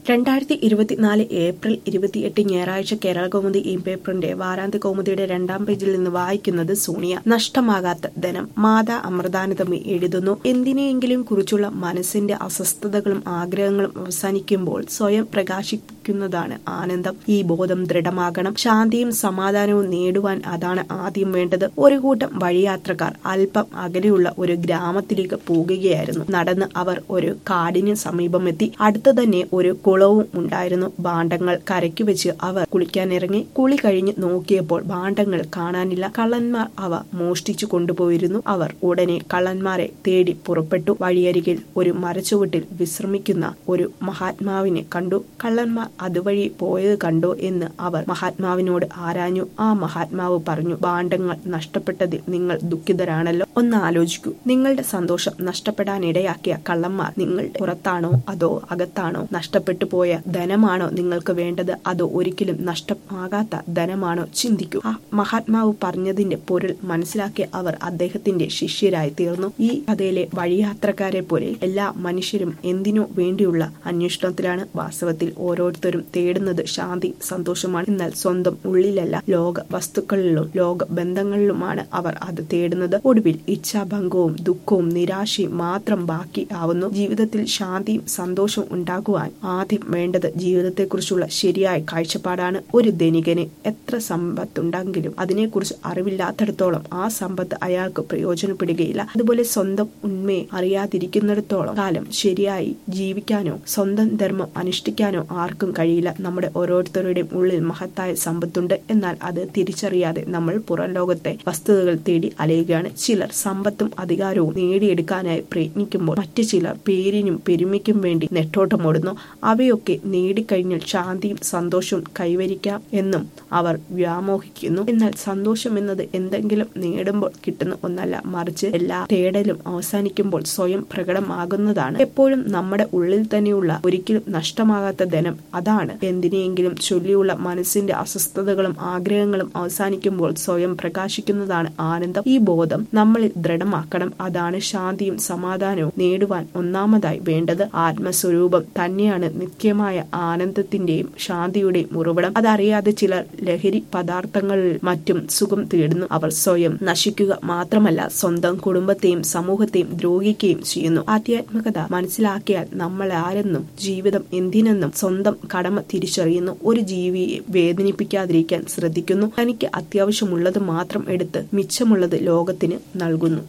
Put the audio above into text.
രണ്ടായിരത്തി ഇരുപത്തിനാല് ഏപ്രിൽ ഇരുപത്തിയെട്ട് ഞായറാഴ്ച കേരള കൗമുദി ഈ പേപ്പറിന്റെ വാരാന്ത്യ കൗമുദിയുടെ രണ്ടാം പേജിൽ നിന്ന് വായിക്കുന്നത് സോണിയ നഷ്ടമാകാത്ത ധനം മാതാ അമൃതാനന്ദമി എഴുതുന്നു എന്തിനെയെങ്കിലും കുറിച്ചുള്ള മനസ്സിന്റെ അസ്വസ്ഥതകളും ആഗ്രഹങ്ങളും അവസാനിക്കുമ്പോൾ സ്വയം പ്രകാശിക്കുന്നതാണ് ആനന്ദം ഈ ബോധം ദൃഢമാകണം ശാന്തിയും സമാധാനവും നേടുവാൻ അതാണ് ആദ്യം വേണ്ടത് ഒരു കൂട്ടം വഴിയാത്രക്കാർ അല്പം അകലെയുള്ള ഒരു ഗ്രാമത്തിലേക്ക് പോകുകയായിരുന്നു നടന്ന് അവർ ഒരു കാടിന് സമീപമെത്തി അടുത്തു തന്നെ ഒരു കുളവും ഉണ്ടായിരുന്നു ഭാണ്ഡങ്ങൾ കരയ്ക്ക് വെച്ച് അവർ കുളിക്കാനിറങ്ങി കുളി കഴിഞ്ഞ് നോക്കിയപ്പോൾ ഭാണ്ഡങ്ങൾ കാണാനില്ല കള്ളന്മാർ അവ മോഷ്ടിച്ചു കൊണ്ടുപോയിരുന്നു അവർ ഉടനെ കള്ളന്മാരെ തേടി പുറപ്പെട്ടു വഴിയരികിൽ ഒരു മരച്ചുവട്ടിൽ വിശ്രമിക്കുന്ന ഒരു മഹാത്മാവിനെ കണ്ടു കള്ളന്മാർ അതുവഴി പോയത് കണ്ടോ എന്ന് അവർ മഹാത്മാവിനോട് ആരാഞ്ഞു ആ മഹാത്മാവ് പറഞ്ഞു ഭാണ്ഡങ്ങൾ നഷ്ടപ്പെട്ടതിൽ നിങ്ങൾ ദുഃഖിതരാണല്ലോ ഒന്ന് ആലോചിക്കൂ നിങ്ങളുടെ സന്തോഷം നഷ്ടപ്പെടാനിടയാക്കിയ കള്ളന്മാർ നിങ്ങളുടെ പുറത്താണോ അതോ അകത്താണോ നഷ്ടപ്പെട്ടു പോയ ധനമാണോ നിങ്ങൾക്ക് വേണ്ടത് അതോ ഒരിക്കലും നഷ്ടമാകാത്ത ധനമാണോ ചിന്തിക്കൂ ആ മഹാത്മാവ് പറഞ്ഞതിന്റെ പൊരുൾ മനസ്സിലാക്കിയ അവർ അദ്ദേഹത്തിന്റെ ശിഷ്യരായി തീർന്നു ഈ കഥയിലെ വഴിയാത്രക്കാരെ പോലെ എല്ലാ മനുഷ്യരും എന്തിനോ വേണ്ടിയുള്ള അന്വേഷണത്തിലാണ് വാസ്തവത്തിൽ ഓരോരുത്തരും തേടുന്നത് ശാന്തി സന്തോഷമാണ് എന്നാൽ സ്വന്തം ഉള്ളിലല്ല ലോക വസ്തുക്കളിലും ലോക ബന്ധങ്ങളിലുമാണ് അവർ അത് തേടുന്നത് ഒടുവിൽ ഇച്ഛാഭംഗവും ദുഃഖവും നിരാശയും മാത്രം ബാക്കി ആവുന്നു ജീവിതത്തിൽ ശാന്തിയും സന്തോഷവും ഉണ്ടാകുവാൻ ആദ്യം വേണ്ടത് ജീവിതത്തെക്കുറിച്ചുള്ള ശരിയായ കാഴ്ചപ്പാടാണ് ഒരു ധനികന് എത്ര സമ്പത്തുണ്ടെങ്കിലും അതിനെക്കുറിച്ച് അറിവില്ലാത്തിടത്തോളം ആ സമ്പത്ത് അയാൾക്ക് പ്രയോജനപ്പെടുകയില്ല അതുപോലെ സ്വന്തം ഉണ്മയെ അറിയാതിരിക്കുന്നിടത്തോളം കാലം ശരിയായി ജീവിക്കാനോ സ്വന്തം ധർമ്മം അനുഷ്ഠിക്കാനോ ആർക്കും കഴിയില്ല നമ്മുടെ ഓരോരുത്തരുടെയും ഉള്ളിൽ മഹത്തായ സമ്പത്തുണ്ട് എന്നാൽ അത് തിരിച്ചറിയാതെ നമ്മൾ പുറം ലോകത്തെ വസ്തുതകൾ തേടി അലയുകയാണ് ചിലർ സമ്പത്തും അധികാരവും നേടിയെടുക്കാനായി പ്രയത്നിക്കുമ്പോൾ മറ്റു ചിലർ പേരിനും പെരുമയ്ക്കും വേണ്ടി നെട്ടോട്ടമോടുന്നു അവയൊക്കെ നേടിക്കഴിഞ്ഞാൽ ശാന്തിയും സന്തോഷവും കൈവരിക്കാം എന്നും അവർ വ്യാമോഹിക്കുന്നു എന്നാൽ സന്തോഷം എന്നത് എന്തെങ്കിലും നേടുമ്പോൾ കിട്ടുന്ന ഒന്നല്ല മറിച്ച് എല്ലാ തേടലും അവസാനിക്കുമ്പോൾ സ്വയം പ്രകടമാകുന്നതാണ് എപ്പോഴും നമ്മുടെ ഉള്ളിൽ തന്നെയുള്ള ഒരിക്കലും നഷ്ടമാകാത്ത ധനം അതാണ് എന്തിനെയെങ്കിലും ചൊല്ലിയുള്ള മനസ്സിന്റെ അസ്വസ്ഥതകളും ആഗ്രഹങ്ങളും അവസാനിക്കുമ്പോൾ സ്വയം പ്രകാശിക്കുന്നതാണ് ആനന്ദം ഈ ബോധം നമ്മളിൽ ദൃഢമാക്കണം അതാണ് ശാന്തിയും സമാധാനവും നേടുവാൻ ഒന്നാമതായി വേണ്ടത് ആത്മസ്വരൂപം തന്നെയാണ് നിത്യമായ ആനന്ദത്തിന്റെയും ശാന്തിയുടെയും ഉറവിടം അതറിയാതെ ചിലർ ലഹരി പദാർത്ഥങ്ങളിൽ മറ്റും സുഖം തേടുന്നു അവർ സ്വയം നശിക്കുക മാത്രമല്ല സ്വന്തം കുടുംബത്തെയും സമൂഹത്തെയും ദ്രോഹിക്കുകയും ചെയ്യുന്നു ആധ്യാത്മികത മനസ്സിലാക്കിയാൽ നമ്മൾ ആരെന്നും ജീവിതം എന്തിനെന്നും സ്വന്തം കടമ തിരിച്ചറിയുന്നു ഒരു ജീവിയെ വേദനിപ്പിക്കാതിരിക്കാൻ ശ്രദ്ധിക്കുന്നു തനിക്ക് അത്യാവശ്യമുള്ളത് മാത്രം എടുത്ത് മിച്ചമുള്ളത് ലോകത്തിന് നൽകുന്നു